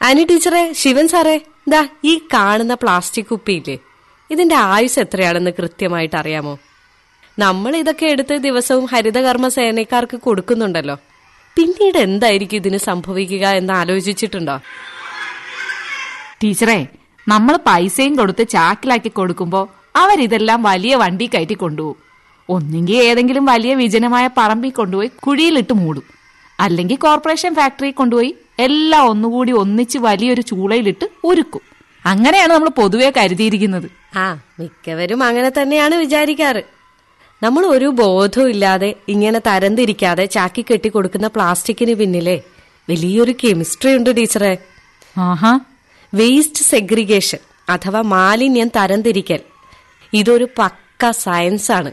Annie ടീച്ചറെ ശിവൻ സാറേ ദാ ഈ കാണുന്ന പ്ലാസ്റ്റിക് കുപ്പിയില്ലേ ഇതിന്റെ ആയുസ് എത്രയാണെന്ന് കൃത്യമായിട്ട് അറിയാമോ നമ്മൾ ഇതൊക്കെ എടുത്ത് ദിവസവും ഹരിതകർമ്മ സേനക്കാർക്ക് കൊടുക്കുന്നുണ്ടല്ലോ പിന്നീട് എന്തായിരിക്കും ഇതിന് സംഭവിക്കുക എന്ന് ആലോചിച്ചിട്ടുണ്ടോ ടീച്ചറെ നമ്മൾ പൈസയും കൊടുത്ത് ചാക്കിലാക്കി കൊടുക്കുമ്പോ അവരിതെല്ലാം വലിയ വണ്ടി കയറ്റി കൊണ്ടുപോകും ഒന്നെങ്കിൽ ഏതെങ്കിലും വലിയ വിജനമായ പറമ്പിൽ കൊണ്ടുപോയി കുഴിയിലിട്ട് മൂടും അല്ലെങ്കിൽ കോർപ്പറേഷൻ ഫാക്ടറി കൊണ്ടുപോയി എല്ലാം ഒന്നുകൂടി ഒന്നിച്ച് വലിയൊരു ചൂളയിലിട്ട് ഉരുക്കും അങ്ങനെയാണ് നമ്മൾ പൊതുവെ കരുതിയിരിക്കുന്നത് ആ മിക്കവരും അങ്ങനെ തന്നെയാണ് വിചാരിക്കാറ് നമ്മൾ ഒരു ബോധവും ഇല്ലാതെ ഇങ്ങനെ തരംതിരിക്കാതെ ചാക്കി കെട്ടി കൊടുക്കുന്ന പ്ലാസ്റ്റിക്കിന് പിന്നിലെ വലിയൊരു കെമിസ്ട്രി ഉണ്ട് ടീച്ചറെ ആഹാ വേസ്റ്റ് സെഗ്രിഗേഷൻ അഥവാ മാലിന്യം തരംതിരിക്കൽ ഇതൊരു പക്ക സയൻസ് ആണ്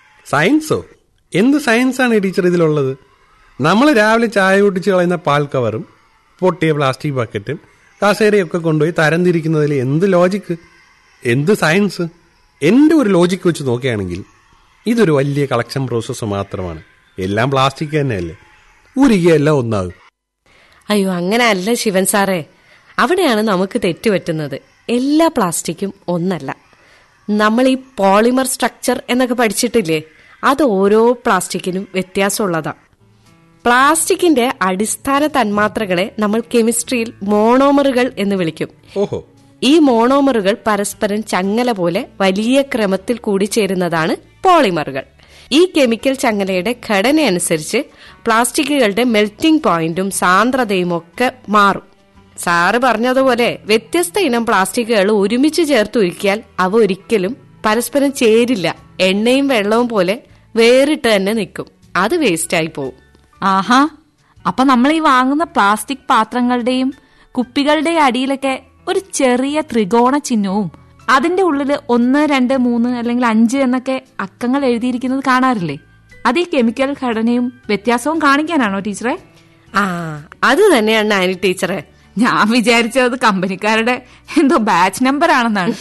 സയൻസോ എന്ത് സയൻസാണ് ടീച്ചർ ഇതിലുള്ളത് നമ്മൾ രാവിലെ ചായ കുട്ടിച്ച് കളയുന്ന പാൽ കവറും പൊട്ടിയ പ്ലാസ്റ്റിക് ബക്കറ്റും കസേരയൊക്കെ കൊണ്ടുപോയി തരംതിരിക്കുന്നതിൽ എന്ത് ലോജിക്ക് എന്ത് സയൻസ് എൻ്റെ ഒരു ലോജിക്ക് വെച്ച് നോക്കുകയാണെങ്കിൽ ഇതൊരു വലിയ കളക്ഷൻ പ്രോസസ്സ് മാത്രമാണ് എല്ലാം പ്ലാസ്റ്റിക് തന്നെയല്ലേ ഉരുകിയ എല്ലാം ഒന്നാകും അയ്യോ അങ്ങനെ അല്ല ശിവൻ സാറേ അവിടെയാണ് നമുക്ക് തെറ്റുപറ്റുന്നത് എല്ലാ പ്ലാസ്റ്റിക്കും ഒന്നല്ല നമ്മൾ ഈ പോളിമർ സ്ട്രക്ചർ എന്നൊക്കെ പഠിച്ചിട്ടില്ലേ അത് ഓരോ പ്ലാസ്റ്റിക്കിനും വ്യത്യാസമുള്ളതാ പ്ലാസ്റ്റിക്കിന്റെ അടിസ്ഥാന തന്മാത്രകളെ നമ്മൾ കെമിസ്ട്രിയിൽ മോണോമറുകൾ എന്ന് വിളിക്കും ഓഹോ ഈ മോണോമറുകൾ പരസ്പരം ചങ്ങല പോലെ വലിയ ക്രമത്തിൽ കൂടിച്ചേരുന്നതാണ് പോളിമറുകൾ ഈ കെമിക്കൽ ചങ്ങലയുടെ ഘടനയനുസരിച്ച് പ്ലാസ്റ്റിക്കുകളുടെ മെൽറ്റിംഗ് പോയിന്റും സാന്ദ്രതയും ഒക്കെ മാറും സാറ് പറഞ്ഞതുപോലെ വ്യത്യസ്ത ഇനം പ്ലാസ്റ്റിക്കുകൾ ഒരുമിച്ച് ചേർത്ത് ഉരുക്കിയാൽ അവ ഒരിക്കലും പരസ്പരം ചേരില്ല എണ്ണയും വെള്ളവും പോലെ വേറിട്ട് തന്നെ നിൽക്കും അത് വേസ്റ്റായി പോവും ആഹാ അപ്പൊ നമ്മൾ ഈ വാങ്ങുന്ന പ്ലാസ്റ്റിക് പാത്രങ്ങളുടെയും കുപ്പികളുടെയും അടിയിലൊക്കെ ഒരു ചെറിയ ത്രികോണ ചിഹ്നവും അതിന്റെ ഉള്ളിൽ ഒന്ന് രണ്ട് മൂന്ന് അല്ലെങ്കിൽ അഞ്ച് എന്നൊക്കെ അക്കങ്ങൾ എഴുതിയിരിക്കുന്നത് കാണാറില്ലേ അത് ഈ കെമിക്കൽ ഘടനയും വ്യത്യാസവും കാണിക്കാനാണോ ടീച്ചറെ ആ അത് തന്നെയാണ് ആനി ടീച്ചറെ ഞാൻ വിചാരിച്ചത് കമ്പനിക്കാരുടെ എന്തോ ബാച്ച് നമ്പർ ആണെന്നാണ്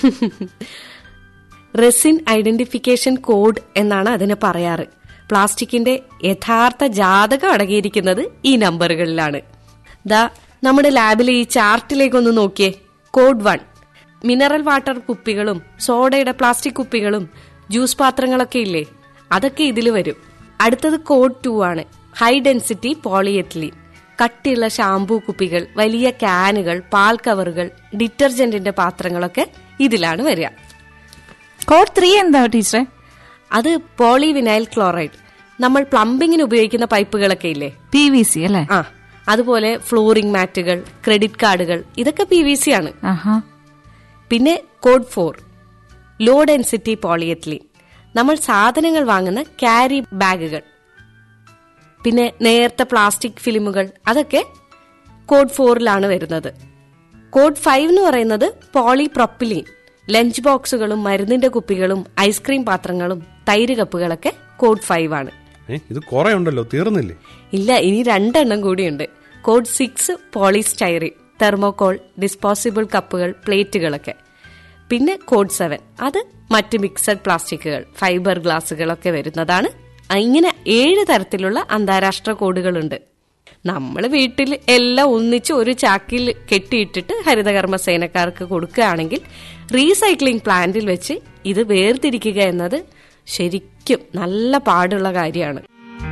റെസിൻ ഐഡന്റിഫിക്കേഷൻ കോഡ് എന്നാണ് അതിനെ പറയാറ് പ്ലാസ്റ്റിക്കിന്റെ യഥാർത്ഥ ജാതകം അടങ്ങിയിരിക്കുന്നത് ഈ നമ്പറുകളിലാണ് ദാ നമ്മുടെ ലാബിലെ ഈ ചാർട്ടിലേക്കൊന്ന് നോക്കിയേ കോഡ് വൺ മിനറൽ വാട്ടർ കുപ്പികളും സോഡയുടെ പ്ലാസ്റ്റിക് കുപ്പികളും ജ്യൂസ് പാത്രങ്ങളൊക്കെ ഇല്ലേ അതൊക്കെ ഇതിൽ വരും അടുത്തത് കോഡ് ടു ആണ് ഹൈ ഡെൻസിറ്റി പോളിയെത്തിലീൻ കട്ടിയുള്ള ഷാംപൂ കുപ്പികൾ വലിയ ക്യാനുകൾ പാൽ കവറുകൾ ഡിറ്റർജന്റിന്റെ പാത്രങ്ങളൊക്കെ ഇതിലാണ് വരിക കോഡ് ത്രീ എന്താ ടീച്ചറെ അത് പോളിവിനൈൽ ക്ലോറൈഡ് നമ്മൾ പ്ലംബിങ്ങിന് ഉപയോഗിക്കുന്ന പൈപ്പുകളൊക്കെ ഇല്ലേ പി വി സി അല്ലേ ആ അതുപോലെ ഫ്ലോറിംഗ് മാറ്റുകൾ ക്രെഡിറ്റ് കാർഡുകൾ ഇതൊക്കെ പി വി സി ആണ് ആഹാ പിന്നെ code four low density polyethylene നമ്മൾ സാധനങ്ങൾ വാങ്ങുന്ന ക്യാരി ബാഗുകൾ പിന്നെ നേർത്ത പ്ലാസ്റ്റിക് ഫിലിമുകൾ അതൊക്കെ കോഡ് ഫോറിലാണ് വരുന്നത് കോഡ് ഫൈവ് എന്ന് പറയുന്നത് പോളിപ്രൊപ്പിലീൻ ലഞ്ച് ബോക്സുകളും മരുന്നിന്റെ കുപ്പികളും ഐസ്ക്രീം പാത്രങ്ങളും തൈര് കപ്പുകളൊക്കെ കോഡ് ഫൈവ് ആണ് ഏ ഇത് കുറെ ഉണ്ടല്ലോ തീർന്നില്ലേ ഇല്ല ഇനി രണ്ടെണ്ണം കൂടിയുണ്ട് code six polystyrene thermocol disposable കപ്പുകൾ പ്ലേറ്റുകളൊക്കെ പിന്നെ കോഡ് സെവൻ അത് മറ്റ് മിക്സഡ് പ്ലാസ്റ്റിക്കുകൾ ഫൈബർ ഗ്ലാസുകളൊക്കെ വരുന്നതാണ് ഇങ്ങനെ ഏഴ് തരത്തിലുള്ള അന്താരാഷ്ട്ര കോഡുകളുണ്ട് നമ്മൾ വീട്ടിൽ എല്ലാം ഒന്നിച്ച് ഒരു ചാക്കിൽ കെട്ടിയിട്ടിട്ട് ഹരിതകർമ്മ സേനക്കാർക്ക് കൊടുക്കുകയാണെങ്കിൽ റീസൈക്ലിംഗ് പ്ലാന്റിൽ വെച്ച് ഇത് വേർതിരിക്കുക എന്നത് ശരിക്കും നല്ല പാടുള്ള കാര്യമാണ്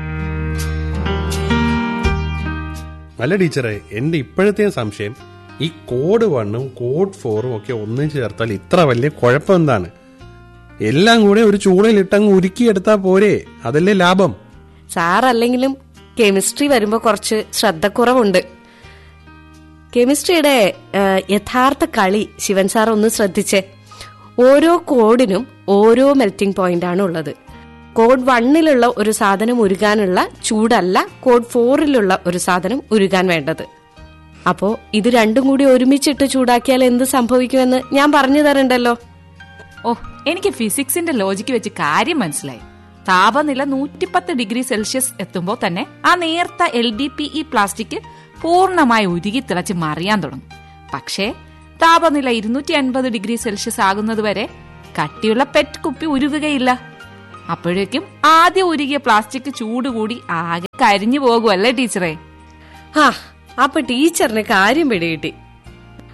അല്ല ടീച്ചറെ എന്റെ ഇപ്പോഴത്തെ സംശയം ഈ കോഡ് വണ്ണും കോഡ് ഫോറും ഒക്കെ ഒന്നിച്ച് ചേർത്താൽ ഇത്ര വലിയ കുഴപ്പം എന്താണ് എല്ലാം കൂടെ ഒരു ചൂളയിൽ ഇട്ടങ്ങ് ഉരുക്കിയെടുത്താൽ പോരെ അതല്ലേ ലാഭം സാറല്ലെങ്കിലും കെമിസ്ട്രി വരുമ്പോൾ കുറച്ച് ശ്രദ്ധക്കുറവുണ്ട് കെമിസ്ട്രിയുടെ ആ, യഥാർത്ഥ കളി ശിവൻ സാർ ഒന്ന് ശ്രദ്ധിച്ചേ ഓരോ കോഡിനും ഓരോ മെൽറ്റിംഗ് പോയിന്റ് ആണ് ഉള്ളത് കോഡ് വണ്ണിലുള്ള ഒരു സാധനം ഉരുകാനുള്ള ചൂടല്ല കോഡ് ഫോറിലുള്ള ഒരു സാധനം ഉരുകാൻ വേണ്ടത് അപ്പോ ഇത് രണ്ടും കൂടി ഒരുമിച്ചിട്ട് ചൂടാക്കിയാൽ എന്ത് സംഭവിക്കുമെന്ന് ഞാൻ പറഞ്ഞു തരണ്ടല്ലോ ഓ എനിക്ക് ഫിസിക്സിന്റെ ലോജിക്ക് വെച്ച് കാര്യം മനസ്സിലായി താപനില നൂറ്റിപ്പത്ത് ഡിഗ്രി സെൽഷ്യസ് എത്തുമ്പോൾ തന്നെ ആ നേർത്ത L D P E plastic പൂർണ്ണമായി ഉരുകി തിളച്ച് മറിയാൻ തുടങ്ങും പക്ഷേ താപനില ഇരുന്നൂറ്റി അൻപത് ഡിഗ്രി സെൽഷ്യസ് ആകുന്നത് വരെ കട്ടിയുള്ള പെറ്റ് കുപ്പി ഉരുകുകയില്ല അപ്പോഴേക്കും ആദ്യം ഉരുകിയ പ്ലാസ്റ്റിക് ചൂട് കൂടി ആകെ കരിഞ്ഞു പോകുമല്ലേ ടീച്ചറെ ആ അപ്പൊ ടീച്ചറിന് കാര്യം പിടികിട്ടി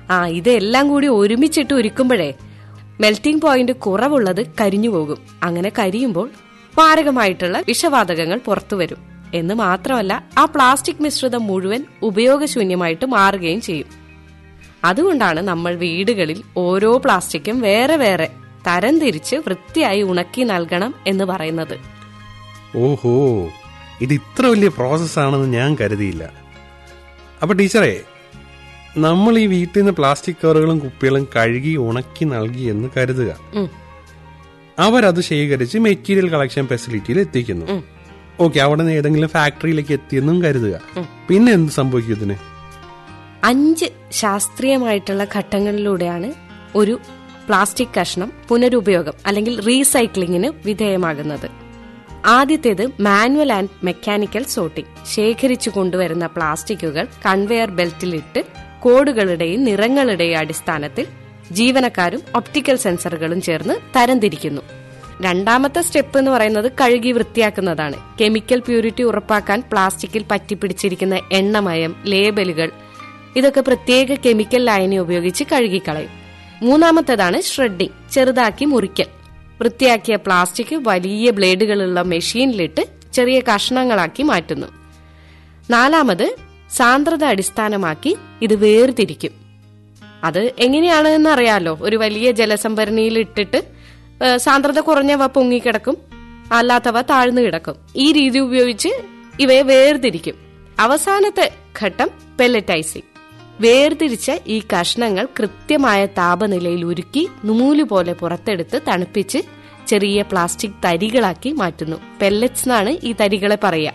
ആ ഇതെല്ലാം കൂടി ഒരുമിച്ചിട്ട് ഉരുക്കുമ്പോഴേ മെൽറ്റിംഗ് പോയിന്റ് കുറവുള്ളത് കരിഞ്ഞു പോകും അങ്ങനെ കരിയുമ്പോൾ മാരകമായിട്ടുള്ള വിഷവാതകങ്ങൾ പുറത്തു വരും എന്ന് മാത്രമല്ല ആ പ്ലാസ്റ്റിക് മിശ്രിതം മുഴുവൻ ഉപയോഗശൂന്യമായിട്ട് മാറുകയും ചെയ്യും അതുകൊണ്ടാണ് നമ്മൾ വീടുകളിൽ ഓരോ പ്ലാസ്റ്റിക്കും വേറെ വേറെ തരംതിരിച്ച് വൃത്തിയായി ഉണക്കി നൽകണം എന്ന് പറയുന്നത് ഓഹോ ഇത് ഇത്ര വലിയ പ്രോസസ് ആണെന്ന് ഞാൻ കരുതിയില്ല അപ്പൊ ടീച്ചറെ നമ്മൾ ഈ വീട്ടിൽ നിന്ന് പ്ലാസ്റ്റിക് കവറുകളും കുപ്പികളും കഴുകി ഉണക്കി നൽകി എന്ന് കരുതുക ഉം. അവരത് ശേഖരിച്ച് മെറ്റീരിയൽ കളക്ഷൻ ഫെസിലിറ്റിയിൽ എത്തിക്കുന്നു ഓക്കെ അവിടെ നിന്ന് ഏതെങ്കിലും ഫാക്ടറിയിലേക്ക് എത്തിയെന്നും കരുതുക പിന്നെ എന്ത് സംഭവിക്കും ഇതിന് അഞ്ച് ശാസ്ത്രീയമായിട്ടുള്ള ഘട്ടങ്ങളിലൂടെയാണ് ഒരു പ്ലാസ്റ്റിക് കഷ്ണം പുനരുപയോഗം അല്ലെങ്കിൽ റീസൈക്ലിങ്ങിന് വിധേയമാകുന്നത് ആദ്യത്തേത് മാനുവൽ ആൻഡ് മെക്കാനിക്കൽ സോർട്ടിംഗ് ശേഖരിച്ചു കൊണ്ടുവരുന്ന പ്ലാസ്റ്റിക്കുകൾ കൺവെയർ ബെൽറ്റിലിട്ട് കോഡുകളുടെയും നിറങ്ങളുടെയും അടിസ്ഥാനത്തിൽ ജീവനക്കാരും ഒപ്റ്റിക്കൽ സെൻസറുകളും ചേർന്ന് തരംതിരിക്കുന്നു രണ്ടാമത്തെ സ്റ്റെപ്പ് എന്ന് പറയുന്നത് കഴുകി വൃത്തിയാക്കുന്നതാണ് കെമിക്കൽ പ്യൂരിറ്റി ഉറപ്പാക്കാൻ പ്ലാസ്റ്റിക്കിൽ പറ്റിപ്പിടിച്ചിരിക്കുന്ന എണ്ണമയം ലേബലുകൾ ഇതൊക്കെ പ്രത്യേക കെമിക്കൽ ലായനി ഉപയോഗിച്ച് കഴുകിക്കളയും മൂന്നാമത്തേതാണ് ഷ്രെഡിംഗ് ചെറുതാക്കി മുറിക്കൽ വൃത്തിയാക്കിയ പ്ലാസ്റ്റിക് വലിയ ബ്ലേഡുകളുള്ള മെഷീനിലിട്ട് ചെറിയ കഷ്ണങ്ങളാക്കി മാറ്റുന്നു നാലാമത് സാന്ദ്രത അടിസ്ഥാനമാക്കി ഇത് വേർതിരിക്കും അത് എങ്ങനെയാണെന്ന് അറിയാലോ ഒരു വലിയ ജലസംഭരണിയിൽ ഇട്ടിട്ട് ഏ, സാന്ദ്രത കുറഞ്ഞവ പൊങ്ങിക്കിടക്കും അല്ലാത്തവ താഴ്ന്നു കിടക്കും ഈ രീതി ഉപയോഗിച്ച് ഇവയെ വേർതിരിക്കും അവസാനത്തെ ഘട്ടം പെല്ലറ്റൈസിംഗ് വേർതിരിച്ച ഈ കഷ്ണങ്ങൾ കൃത്യമായ താപനിലയിൽ ഉരുക്കി നൂല് പോലെ പുറത്തെടുത്ത് തണുപ്പിച്ച് ചെറിയ പ്ലാസ്റ്റിക് തരികളാക്കി മാറ്റുന്നു പെല്ലറ്റ്സ് എന്നാണ് ഈ തരികളെ പറയുക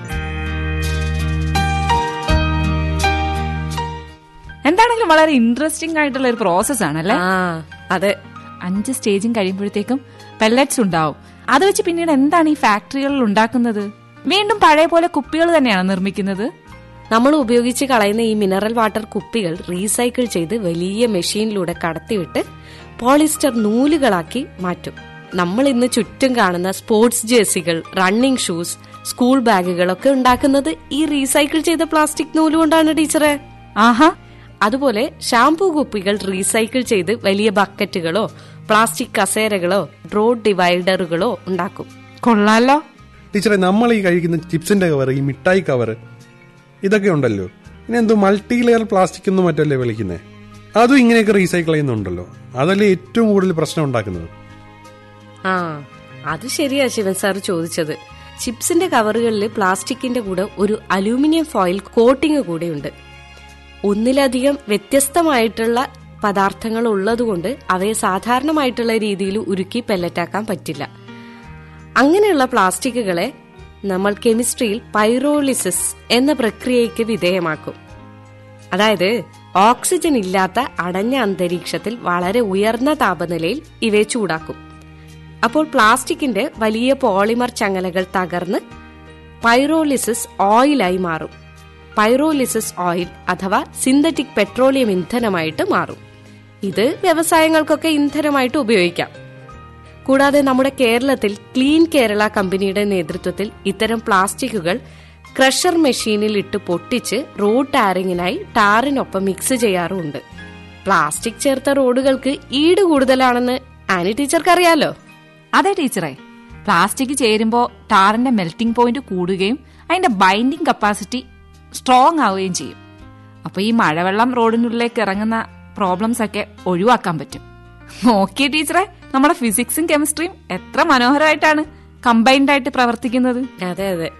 എന്താണെങ്കിലും വളരെ ഇൻട്രസ്റ്റിംഗ് ആയിട്ടുള്ള ഒരു പ്രോസസ് ആണല്ലേ ആ അതെ അഞ്ച് സ്റ്റേജും കഴിയുമ്പോഴത്തേക്കും പെല്ലറ്റ്സ് ഉണ്ടാവും അത് വെച്ച് പിന്നീട് എന്താണ് ഈ ഫാക്ടറികളിൽ ഉണ്ടാക്കുന്നത് വീണ്ടും പഴയ പോലെ കുപ്പികൾ തന്നെയാണ് നിർമ്മിക്കുന്നത് നമ്മൾ ഉപയോഗിച്ച് കളയുന്ന ഈ മിനറൽ വാട്ടർ കുപ്പികൾ റീസൈക്കിൾ ചെയ്ത് വലിയ മെഷീനിലൂടെ കടത്തിവിട്ട് പോളിസ്റ്റർ നൂലുകളാക്കി മാറ്റും നമ്മൾ ഇന്ന് ചുറ്റും കാണുന്ന സ്പോർട്സ് ജേഴ്സികൾ റണ്ണിംഗ് ഷൂസ് സ്കൂൾ ബാഗുകളൊക്കെ ഉണ്ടാക്കുന്നത് ഈ റീസൈക്കിൾ ചെയ്ത പ്ലാസ്റ്റിക് നൂല് കൊണ്ടാണ് ടീച്ചറെ ആഹാ അതുപോലെ ഷാംപൂ കുപ്പികൾ റീസൈക്കിൾ ചെയ്ത് വലിയ ബക്കറ്റുകളോ പ്ലാസ്റ്റിക് കസേരകളോ റോഡ് ഡിവൈഡറുകളോ ഉണ്ടാക്കും കൊള്ളാലോ ടീച്ചറെ നമ്മൾ ഈ കഴിക്കുന്ന ചിപ്സിന്റെ കവർ ഈ മിഠായി കവർ ഇതൊക്കെ ഉണ്ടല്ലോ ഇനി എന്തോ മൾട്ടി ലെയർ പ്ലാസ്റ്റിക് എന്നും മറ്റല്ലേ വിളിക്കുന്നത് അതും ഇങ്ങനെയൊക്കെ റീസൈക്കിൾ ചെയ്യുന്നുണ്ടല്ലോ അതല്ലേ ഏറ്റവും കൂടുതൽ പ്രശ്നം ഉണ്ടാക്കുന്നത് ആ അത് ശരിയാ ശിവൻ സാർ ചോദിച്ചത് ചിപ്സിന്റെ കവറുകളിൽ പ്ലാസ്റ്റിക്കിന്റെ കൂടെ ഒരു അലൂമിനിയം ഫോയിൽ കോട്ടിംഗ് കൂടെയുണ്ട് ഒന്നിലധികം വ്യത്യസ്തമായിട്ടുള്ള പദാർത്ഥങ്ങൾ ഉള്ളതുകൊണ്ട് അവയെ സാധാരണമായിട്ടുള്ള രീതിയിൽ ഉരുക്കി പെല്ലറ്റാക്കാൻ പറ്റില്ല അങ്ങനെയുള്ള പ്ലാസ്റ്റിക്കുകളെ നമ്മൾ കെമിസ്ട്രിയിൽ പൈറോളിസിസ് എന്ന പ്രക്രിയയ്ക്ക് വിധേയമാക്കും അതായത് ഓക്സിജൻ ഇല്ലാത്ത അടഞ്ഞ അന്തരീക്ഷത്തിൽ വളരെ ഉയർന്ന താപനിലയിൽ ഇവയെ ചൂടാക്കും അപ്പോൾ പ്ലാസ്റ്റിക്കിന്റെ വലിയ പോളിമർ ചങ്ങലകൾ തകർന്ന് പൈറോലിസിസ് ഓയിലായി മാറും പൈറോലിസിസ് ഓയിൽ അഥവാ സിന്തറ്റിക് പെട്രോളിയം ഇന്ധനമായിട്ട് മാറും ഇത് വ്യവസായങ്ങൾക്കൊക്കെ ഇന്ധനമായിട്ട് ഉപയോഗിക്കാം കൂടാതെ നമ്മുടെ കേരളത്തിൽ ക്ലീൻ കേരള കമ്പനിയുടെ നേതൃത്വത്തിൽ ഇത്തരം പ്ലാസ്റ്റിക്കുകൾ ക്രഷർ മെഷീനിൽ ഇട്ട് പൊട്ടിച്ച് റോഡ് ടാറിങ്ങിനായി ടാറിനൊപ്പം മിക്സ് ചെയ്യാറുമുണ്ട് പ്ലാസ്റ്റിക് ചേർത്ത റോഡുകൾക്ക് ഈട് കൂടുതലാണെന്ന് ആനി ടീച്ചർക്ക് അറിയാലോ അതെ ടീച്ചറെ പ്ലാസ്റ്റിക് ചേരുമ്പോൾ ടാറിന്റെ മെൽറ്റിംഗ് പോയിന്റ് കൂടുകയും അതിന്റെ ബൈൻഡിങ് കപ്പാസിറ്റി സ്ട്രോങ് ആവുകയും ചെയ്യും അപ്പൊ ഈ മഴവെള്ളം റോഡിനുള്ളിലേക്ക് ഇറങ്ങുന്ന പ്രോബ്ലംസ് ഒക്കെ ഒഴിവാക്കാൻ പറ്റും നോക്കിയ ടീച്ചറെ നമ്മുടെ ഫിസിക്സും കെമിസ്ട്രിയും എത്ര മനോഹരമായിട്ടാണ് കമ്പൈൻഡ് ആയിട്ട് പ്രവർത്തിക്കുന്നത് അതെ അതെ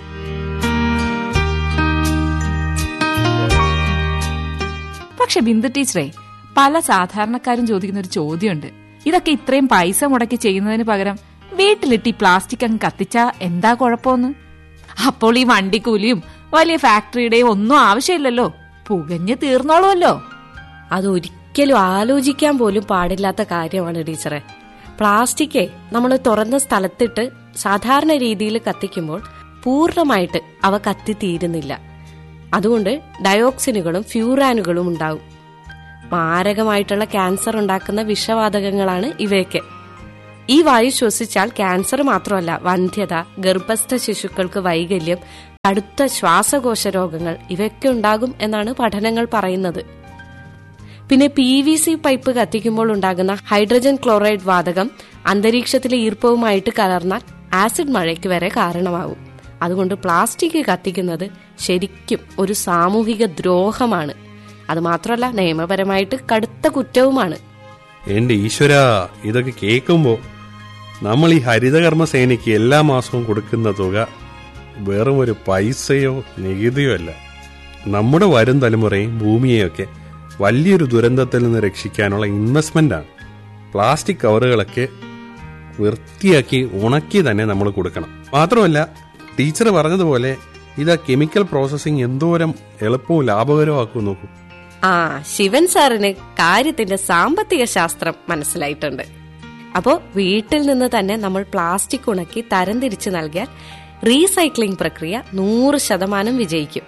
പക്ഷെ ബിന്ദു ടീച്ചറെ പല സാധാരണക്കാരും ചോദിക്കുന്ന ഒരു ചോദ്യമുണ്ട് ഇതൊക്കെ ഇത്രയും പൈസ മുടക്കി ചെയ്യുന്നതിന് പകരം വീട്ടിലിട്ട് ഈ പ്ലാസ്റ്റിക് അങ്ങ് കത്തിച്ചാ എന്താ കുഴപ്പമെന്ന് അപ്പോൾ ഈ വണ്ടിക്കൂലിയും വലിയ ഫാക്ടറിയുടെയും ഒന്നും ആവശ്യമില്ലല്ലോ പുകഞ്ഞ് തീർന്നോളുമല്ലോ അതൊരിക്കലും ആലോചിക്കാൻ പോലും പാടില്ലാത്ത കാര്യമാണ് ടീച്ചറെ പ്ലാസ്റ്റിക്കേ നമ്മൾ തുറന്ന സ്ഥലത്തിട്ട് സാധാരണ രീതിയിൽ കത്തിക്കുമ്പോൾ പൂർണ്ണമായിട്ട് അവ കത്തിത്തീരുന്നില്ല അതുകൊണ്ട് ഡയോക്സിനുകളും ഫ്യൂറാനുകളും ഉണ്ടാവും മാരകമായിട്ടുള്ള ക്യാൻസർ ഉണ്ടാക്കുന്ന വിഷവാതകങ്ങളാണ് ഇവയൊക്കെ ഈ വായു ശ്വസിച്ചാൽ ക്യാൻസർ മാത്രമല്ല വന്ധ്യത ഗർഭസ്ഥ ശിശുക്കൾക്ക് വൈകല്യം കടുത്ത ശ്വാസകോശ രോഗങ്ങൾ ഇവയൊക്കെ ഉണ്ടാകും എന്നാണ് പഠനങ്ങൾ പറയുന്നത് പിന്നെ പി വി സി പൈപ്പ് കത്തിക്കുമ്പോൾ ഉണ്ടാകുന്ന ഹൈഡ്രജൻ ക്ലോറൈഡ് വാതകം അന്തരീക്ഷത്തിലെ ഈർപ്പവുമായിട്ട് കലർന്നാൽ ആസിഡ് മഴയ്ക്ക് വരെ കാരണമാകും അതുകൊണ്ട് പ്ലാസ്റ്റിക് കത്തിക്കുന്നത് ശരിക്കും ഒരു സാമൂഹിക ദ്രോഹമാണ് അത് മാത്രമല്ല നിയമപരമായിട്ട് കടുത്ത കുറ്റവുമാണ് എന്റെ ഈശ്വര ഇതൊക്കെ കേൾക്കുമ്പോ നമ്മൾ ഈ ഹരിതകർമ്മ സേനയ്ക്ക് എല്ലാ മാസവും കൊടുക്കുന്ന തുക വെറും ഒരു പൈസയോ നികുതിയോ അല്ല നമ്മുടെ വരും തലമുറയും ഭൂമിയെയൊക്കെ വലിയൊരു ദുരന്തത്തിൽ നിന്ന് രക്ഷിക്കാനുള്ള ഇൻവെസ്റ്റ്മെന്റ് ആണ് പ്ലാസ്റ്റിക് കവറുകളൊക്കെ വൃത്തിയാക്കി ഉണക്കി തന്നെ നമ്മൾ കൊടുക്കണം മാത്രമല്ല ടീച്ചർ പറഞ്ഞതുപോലെ ഇത് കെമിക്കൽ പ്രോസസ്സിംഗ് എന്തോരം എളുപ്പവും ലാഭകരമാക്കും നോക്കൂ ആ ശിവൻ സാറിന് കാര്യത്തിന്റെ സാമ്പത്തിക ശാസ്ത്രം മനസ്സിലായിട്ടുണ്ട് അപ്പോ വീട്ടിൽ നിന്ന് തന്നെ നമ്മൾ പ്ലാസ്റ്റിക് ഉണക്കി തരംതിരിച്ച് നൽകിയാൽ റീസൈക്ലിംഗ് പ്രക്രിയ നൂറ് ശതമാനം വിജയിക്കും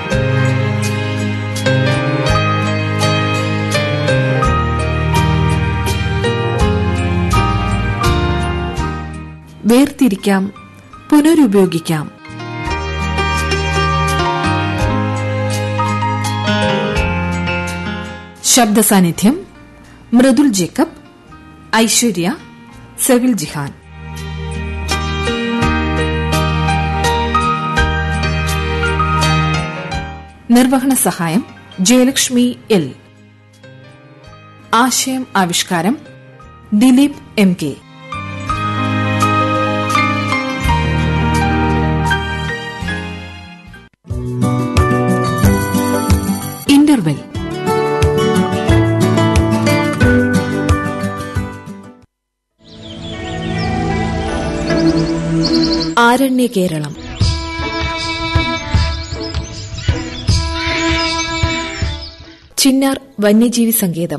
വേർതിരിക്കാം പുനരുപയോഗിക്കാം ശബ്ദ സാന്നിധ്യം മൃദുൽ ജേക്കബ് ഐശ്വര്യ സെവിൽ ജിഹാൻ നിർവഹണ സഹായം ജയലക്ഷ്മി എൽ ആശയം ആവിഷ്കാരം ദിലീപ് എം കെ ഇന്റർവെൽ ആരണ്യ കേരളം ചിന്നാർ വന്യജീവി സങ്കേതം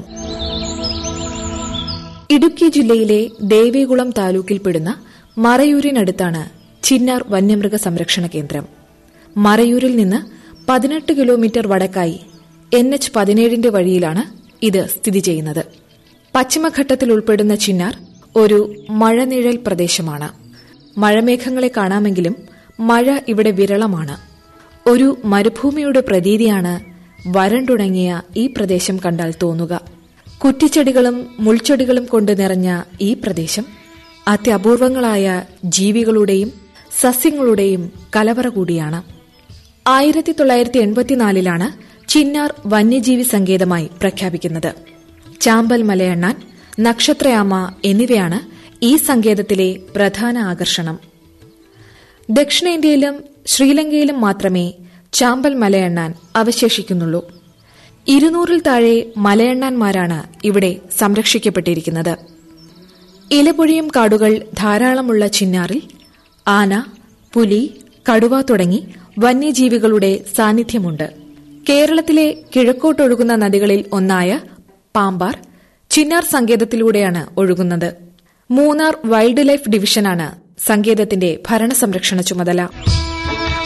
ഇടുക്കി ജില്ലയിലെ ദേവികുളം താലൂക്കിൽപ്പെടുന്ന മറയൂരിനടുത്താണ് ചിന്നാർ വന്യമൃഗ സംരക്ഷണ കേന്ദ്രം മറയൂരിൽ നിന്ന് പതിനെട്ട് കിലോമീറ്റർ വടക്കായി എൻ എച്ച് പതിനേഴിന്റെ വഴിയിലാണ് ഇത് സ്ഥിതി ചെയ്യുന്നത് പശ്ചിമഘട്ടത്തിൽ ഉൾപ്പെടുന്ന ചിന്നാർ ഒരു മഴനിഴൽ പ്രദേശമാണ് മഴമേഘങ്ങളെ കാണാമെങ്കിലും മഴ ഇവിടെ വിരളമാണ് ഒരു മരുഭൂമിയുടെ പ്രതീതിയാണ് വരണ്ടുണങ്ങിയ ഈ പ്രദേശം കണ്ടാൽ തോന്നുക കുറ്റിച്ചെടികളും മുൾച്ചെടികളും കൊണ്ട് നിറഞ്ഞ ഈ പ്രദേശം അത്യപൂർവങ്ങളായ ജീവികളുടെയും സസ്യങ്ങളുടെയും കലവറ കൂടിയാണ് ആയിരത്തി തൊള്ളായിരത്തി എൺപത്തിനാലിലാണ് ചിന്നാർ വന്യജീവി സങ്കേതമായി പ്രഖ്യാപിക്കുന്നത് ചാമ്പൽ മലയണ്ണാൻ നക്ഷത്രയാമ എന്നിവയാണ് ഈ സങ്കേതത്തിലെ പ്രധാന ആകർഷണം ദക്ഷിണേന്ത്യയിലും ശ്രീലങ്കയിലും മാത്രമേ ചാമ്പൽ മലയണ്ണാൻ അവശേഷിക്കുന്നുള്ളൂ ഇരുന്നൂറിൽ താഴെ മലയണ്ണാന്മാരാണ് ഇവിടെ സംരക്ഷിക്കപ്പെട്ടിരിക്കുന്നത് ഇലപൊഴിയും കാടുകൾ ധാരാളമുള്ള ചിന്നാറിൽ ആന പുലി കടുവ തുടങ്ങി വന്യജീവികളുടെ സാന്നിധ്യമുണ്ട് കേരളത്തിലെ കിഴക്കോട്ടൊഴുകുന്ന നദികളിൽ ഒന്നായ പാമ്പാർ ചിന്നാർ സങ്കേതത്തിലൂടെയാണ് ഒഴുകുന്നത് മൂന്നാർ വൈൽഡ് ലൈഫ് ഡിവിഷനാണ് സങ്കേതത്തിന്റെ ഭരണസംരക്ഷണ ചുമതല